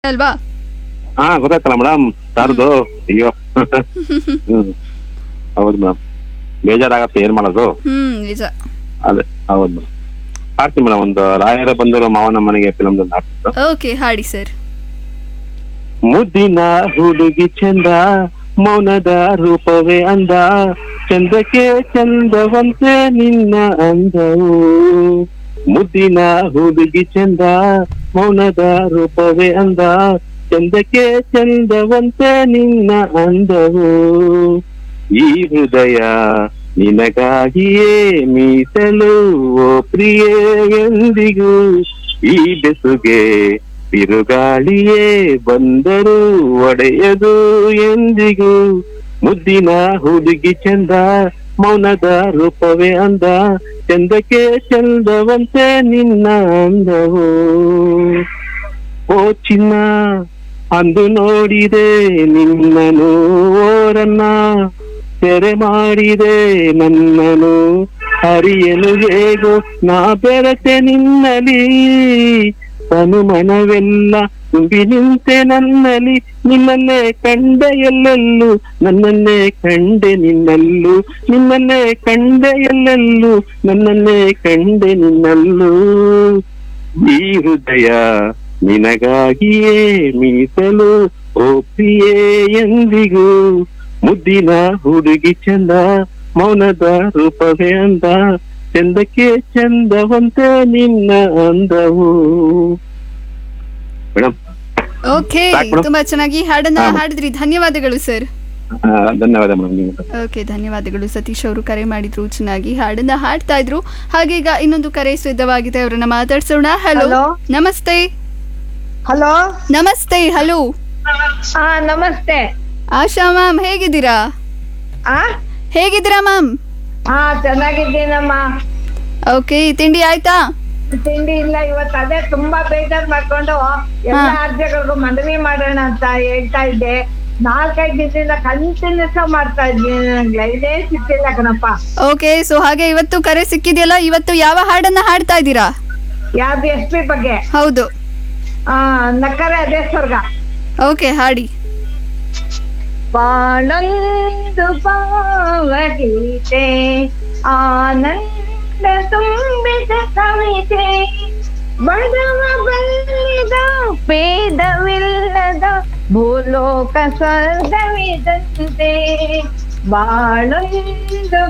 ಅಲ್ವಾ ಹಾ ಗೊತ್ತಾಯ್ತಲ್ಲ ಮೇಡಮ್ ಸಾರ್ದು ಅಯ್ಯೋ ಹ್ಮ್ ಹೌದು ಮೇಡಮ್ ಬೇಜಾರಾಗತ್ತೆ ಏನ್ ಮಾಡೋದು ಹ್ಮ್ ನಿಜ ಅದೇ ಹೌದು ಮೇಡಮ್ ಹಾಡ್ತೀನಿ ಮೇಡಮ್ ಒಂದು ರಾಯರ ಬಂದರು ಮಾವನ ಮನೆಗೆ ಫಿಲಮ್ ಹಾಡ್ತೀನಿ ಓಕೆ ಹಾಡಿ ಸರ್ ಮುದ್ದಿನ ಹುಡುಗಿ ಚಂದ ಮೌನದ ರೂಪವೇ ಅಂದ ಚಂದಕ್ಕೆ ಚಂದವಂತೆ ನಿನ್ನ ಅಂದವು ಮುದ್ದಿನ ಹುಡುಗಿ ಚಂದ ಮೌನದ ರೂಪವೇ ಅಂದ ಚಂದಕ್ಕೆ ಚಂದವಂತೆ ನಿನ್ನ ಅಂದವು ಈ ಹೃದಯ ನಿನಗಾಗಿಯೇ ಮೀಸಲು ಓ ಪ್ರಿಯೆ ಎಂದಿಗೂ ಈ ಬೆಸುಗೆ ಬಿರುಗಾಳಿಯೇ ಬಂದರೂ ಒಡೆಯದು ಎಂದಿಗೂ ಮುದ್ದಿನ ಹುಡುಗಿ ಚಂದ ಮೌನದ ರೂಪವೇ ಅಂದ ಚಂದಕ್ಕೆ ಚಂದವಂತೆ ನಿನ್ನ ಅಂದವು ಓ ಚಿನ್ನ ಅಂದು ನೋಡಿದೆ ನಿನ್ನನು ಓರನ್ನ ತೆರೆ ಮಾಡಿದೆ ನನ್ನನು ಹರಿಯಲು ಹೇಗೋ ನಾ ಬೆರತೆ ನಿನ್ನಲಿ ತನು ಮನವೆಲ್ಲ ತುಂಬಿ ನಿಂತೆ ನನ್ನಲ್ಲಿ ನಿನ್ನನ್ನೇ ಕಂಡೆ ಎಲ್ಲೆಲ್ಲೂ ನನ್ನನ್ನೇ ಕಂಡೆ ನಿನ್ನಲ್ಲೂ ನಿನ್ನನ್ನೇ ಕಂಡೆ ಎಲ್ಲೆಲ್ಲೂ ನನ್ನನ್ನೇ ಕಂಡೆ ನಿನ್ನಲ್ಲೂ ಈ ಹೃದಯ ನಿನಗಾಗಿಯೇ ಮೀಸಲು ಓ ಪ್ರಿಯೇ ಎಂದಿಗೂ ಮುದ್ದಿನ ಹುಡುಗಿ ಚಂದ ಮೌನದ ರೂಪವೇ ಅಂದ ಚಂದಕ್ಕೆ ಚಂದವಂತೆ ನಿನ್ನ ಅಂದವು ಮೇಡಮ್ ಓಕೆ ಸಾಕ್ ಬಿಡು. ತುಂಬಾ ಚೆನ್ನಾಗಿ ಹಾಡನ್ನ ಹಾ. ಹಾಡಿದ್ರಿ ಧನ್ಯವಾದಗಳು ಸರ್ ಧನ್ಯವಾದ ಮೇಡಮ್ ನಿಮ್ಗೆ ಓಕೆ ಧನ್ಯವಾದಗಳು ಸತೀಶ್ ಅವರು ಕರೆ ಮಾಡಿದ್ರು ಚೆನ್ನಾಗಿ ಹಾಡನ್ನ ಹಾಡ್ತಾ ಇದ್ರು ಹಾಗೆ ಈಗ ಇನ್ನೊಂದು ಕರೆ ಸಿದ್ಧವಾಗಿದೆ ಅವರನ್ನ ಮಾತಾಡ್ಸೋಣ ಹಲೋ Hello. ನಮಸ್ತೆ ಹಲೋ ನಮಸ್ತೆ ಹಲೋ ಹಾ ನಮಸ್ತೆ ಆಶಾ ಮ್ಯಾಮ್ ಹೇಗಿದ್ದೀರಾ ಆ ಹೇಗಿದ್ದೀರಾ ಮ್ಯಾಮ್ ಹಾ ಚೆನ್ನಾಗಿದ್ದೀನಮ್ಮ ಓಕೆ ತಿಂಡಿ ಆಯ್ತಾ ತಿಂಡಿ ಇಲ್ಲ ಇವತ್ತು ಅದೇ ತುಂಬಾ ಬೇಜಾರ್ ಮಾಡ್ಕೊಂಡು ಎಲ್ಲ ಹಾ. ಅರ್ಜಗಳಿಗೂ ಮನವಿ ಮಾಡೋಣ ಅಂತ ಹೇಳ್ತಾ ಇದ್ದೆ ನಾಲ್ಕೈದು ದಿನದಿಂದ ಕಂಟಿನ್ಯೂಸ್ ಮಾಡ್ತಾ ಇದ್ದೀನಿ ನಂಗೆ ಇದೇ ಸಿಕ್ಕಿಲ್ಲ ಕಣಪ್ಪ ಓಕೆ ಸೊ ಹಾಗೆ ಇವತ್ತು ಕರೆ ಸಿಕ್ಕಿದೆಯಲ್ಲ ಇವತ್ತು ಯಾವ ಹಾಡನ್ನ ಹಾಡ್ತಾ ಇದ್ದೀರಾ ಯಾವ್ದು ಎಸ್ ಪಿ ಬಗ್ಗೆ ಹೌದು ಆ ನಕ್ಕರೆ ಅದೇ ಸ್ವರ್ಗ ಓಕೆ ಹಾಡಿ ಬಾಳೊಂದು ಭಾವಗೀತೆ ಆನಂದ ತುಂಬಿದ ಕವಿತೆ ಬಡವ ಬಲ್ಲಿದ ಭೇದವಿಲ್ಲದ ಭೂಲೋಕ ಸ್ವರ್ಗವಿದಂತೆ ಬಾಳೊಂದು